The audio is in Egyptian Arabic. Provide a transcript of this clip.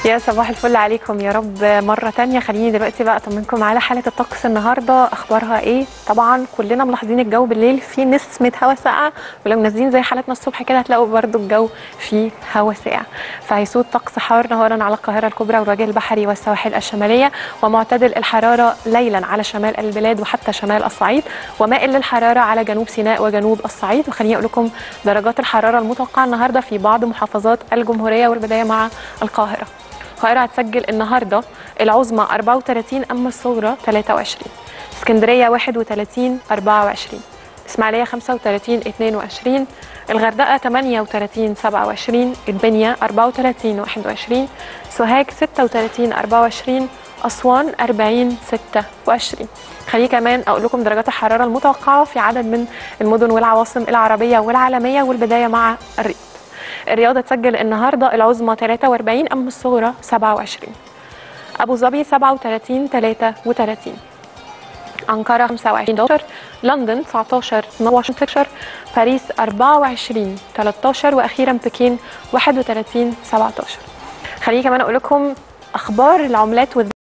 يا صباح الفل عليكم يا رب مرة تانية خليني دلوقتي بقى أطمنكم على حالة الطقس النهاردة أخبارها إيه طبعا كلنا ملاحظين الجو بالليل فيه نسمة هواء ساقعة ولو نازلين زي حالتنا الصبح كده هتلاقوا برضو الجو فيه هواء ساقع فهيسود طقس حار نهارا على القاهرة الكبرى والوجه البحري والسواحل الشمالية ومعتدل الحرارة ليلا على شمال البلاد وحتى شمال الصعيد ومائل للحرارة على جنوب سيناء وجنوب الصعيد وخليني أقول لكم درجات الحرارة المتوقعة النهاردة في بعض محافظات الجمهورية والبداية مع القاهرة القاهرة هتسجل النهارده العظمى 34 اما الصغرى 23 اسكندريه 31 24 اسماعيليه 35 22 الغردقه 38 27 البنيه 34 21 سوهاج 36 24 اسوان 40 26 خليني كمان اقول لكم درجات الحراره المتوقعه في عدد من المدن والعواصم العربيه والعالميه والبدايه مع الرياض الرياض تسجل النهارده العظمى 43 اما الصغرى 27 ابو ظبي 37 33 انقره 25 11 لندن 19 12 باريس 24 13 واخيرا بكين 31 17 خليني كمان اقول لكم اخبار العملات